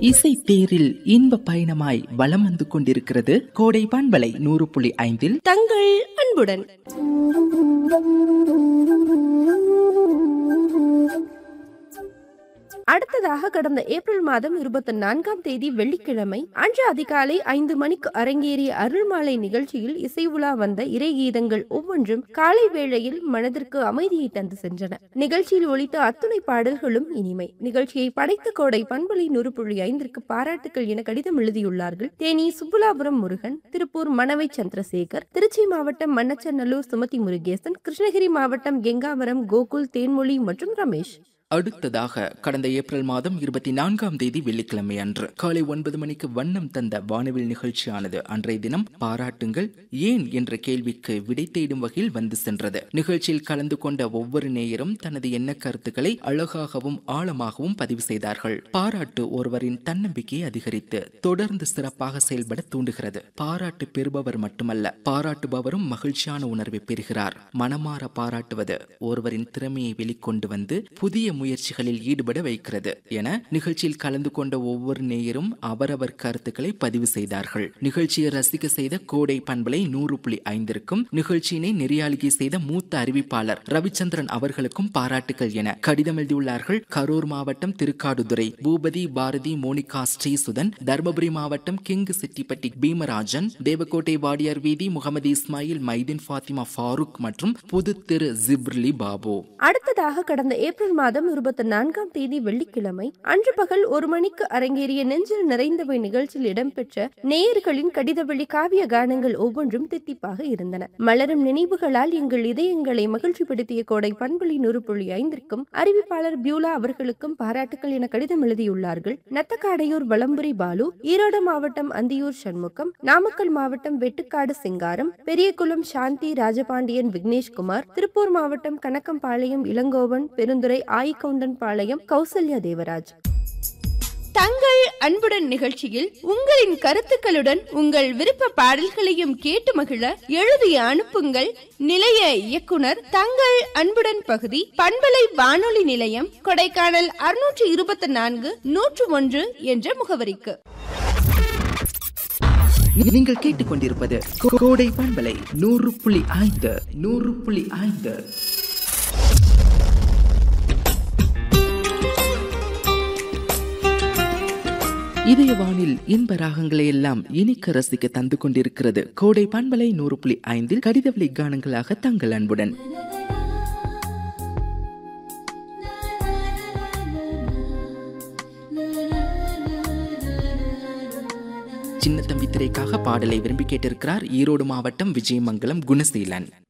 இசை தேரில் இன்ப பயணமாய் வலம் வந்து கொண்டிருக்கிறது கோடை பண்பலை நூறு புள்ளி ஐந்தில் தங்கள் அன்புடன் அடுத்ததாக கடந்த ஏப்ரல் மாதம் இருபத்தி நான்காம் தேதி வெள்ளிக்கிழமை அன்று அதிகாலை ஐந்து மணிக்கு அரங்கேறிய அருள்மாலை நிகழ்ச்சியில் இசை உலா வந்த இறை கீதங்கள் ஒவ்வொன்றும் காலை வேளையில் மனதிற்கு அமைதியை தந்து சென்றன நிகழ்ச்சியில் ஒலித்த அத்துணை பாடல்களும் இனிமை நிகழ்ச்சியை படைத்த கோடை பண்பலை நூறு புள்ளி ஐந்திற்கு பாராட்டுக்கள் என கடிதம் எழுதியுள்ளார்கள் தேனி சுப்புலாபுரம் முருகன் திருப்பூர் மணவை சந்திரசேகர் திருச்சி மாவட்டம் மன்னச்சநல்லூர் சுமதி முருகேசன் கிருஷ்ணகிரி மாவட்டம் கெங்காவரம் கோகுல் தேன்மொழி மற்றும் ரமேஷ் அடுத்ததாக கடந்த ஏப்ரல் மாதம் இருபத்தி நான்காம் தேதி வெள்ளிக்கிழமை அன்று காலை ஒன்பது மணிக்கு வண்ணம் தந்த வானவில் நிகழ்ச்சியானது அன்றைய தினம் பாராட்டுங்கள் ஏன் என்ற கேள்விக்கு விடை தேடும் வகையில் வந்து சென்றது நிகழ்ச்சியில் கலந்து கொண்ட ஒவ்வொரு நேயரும் தனது எண்ண கருத்துக்களை அழகாகவும் ஆழமாகவும் பதிவு செய்தார்கள் பாராட்டு ஒருவரின் தன்னம்பிக்கையை அதிகரித்து தொடர்ந்து சிறப்பாக செயல்பட தூண்டுகிறது பாராட்டு பெறுபவர் மட்டுமல்ல பாராட்டுபவரும் மகிழ்ச்சியான உணர்வை பெறுகிறார் மனமாற பாராட்டுவது ஒருவரின் திறமையை வெளிக்கொண்டு வந்து புதிய முயற்சிகளில் ஈடுபட வைக்கிறது என நிகழ்ச்சியில் கலந்து கொண்ட ஒவ்வொரு நேயரும் அவரவர் கருத்துக்களை பதிவு செய்தார்கள் நிகழ்ச்சியை ரசிக்க செய்த கோடை பண்பலை நூறு புள்ளி ஐந்திற்கும் நிகழ்ச்சியினை நெறியாளிகை செய்த மூத்த அறிவிப்பாளர் ரவிச்சந்திரன் அவர்களுக்கும் பாராட்டுகள் என கடிதம் எழுதியுள்ளார்கள் கரூர் மாவட்டம் திருக்காடுதுறை பூபதி பாரதி மோனிகா ஸ்ரீசுதன் தர்மபுரி மாவட்டம் கிங்கு சிட்டிப்பட்டி பீமராஜன் தேவக்கோட்டை வாடியார் வீதி முகமது இஸ்மாயில் மைதீன் ஃபாத்திமா ஃபாரூக் மற்றும் புது திரு ஜிப்ரிலி பாபு அடுத்ததாக கடந்த ஏப்ரல் மாதம் இருபத்தி நான்காம் தேதி வெள்ளிக்கிழமை அன்று பகல் ஒரு மணிக்கு அரங்கேறிய நெஞ்சில் நிறைந்தவை நிகழ்ச்சியில் இடம்பெற்ற நேயர்களின் கடிதவெளி காவிய கானங்கள் ஒவ்வொன்றும் தித்திப்பாக இருந்தன மலரும் நினைவுகளால் எங்கள் இதயங்களை மகிழ்ச்சிப்படுத்திய கோடை பண்புலி நூறு புள்ளி ஐந்திற்கும் அறிவிப்பாளர் பியூலா அவர்களுக்கும் பாராட்டுக்கள் என கடிதம் எழுதியுள்ளார்கள் நத்தக்காடையூர் வலம்புரி பாலு ஈரோடு மாவட்டம் அந்தியூர் சண்முகம் நாமக்கல் மாவட்டம் வெட்டுக்காடு சிங்காரம் பெரியகுளம் சாந்தி ராஜபாண்டியன் விக்னேஷ்குமார் திருப்பூர் மாவட்டம் கணக்கம்பாளையம் இளங்கோவன் பெருந்துறை ஆயிக்கவுண்டன் பாளையம் கௌசல்யா தேவராஜ் தங்கள் அன்புடன் நிகழ்ச்சியில் உங்களின் கருத்துக்களுடன் உங்கள் விருப்ப பாடல்களையும் கேட்டு மகிழ எழுதி அனுப்புங்கள் நிலைய இயக்குனர் தங்கள் அன்புடன் பகுதி பண்பலை வானொலி நிலையம் கொடைக்கானல் அறுநூற்று இருபத்தி நான்கு நூற்று ஒன்று என்ற முகவரிக்கு நீங்கள் கேட்டுக்கொண்டிருப்பது கோ- கோடை பண்பலை நூறு புள்ளி ஐந்து நூறு புள்ளி ஐந்து இதயவானில் இன்ப ராகங்களை எல்லாம் இனிக்க ரசிக்க தந்து கொண்டிருக்கிறது கோடை பண்பலை நூறு புள்ளி ஐந்தில் கடிதவெளி கானங்களாக தங்கள் அன்புடன் சின்ன தம்பி திரைக்காக பாடலை விரும்பி கேட்டிருக்கிறார் ஈரோடு மாவட்டம் விஜயமங்கலம் குணசீலன்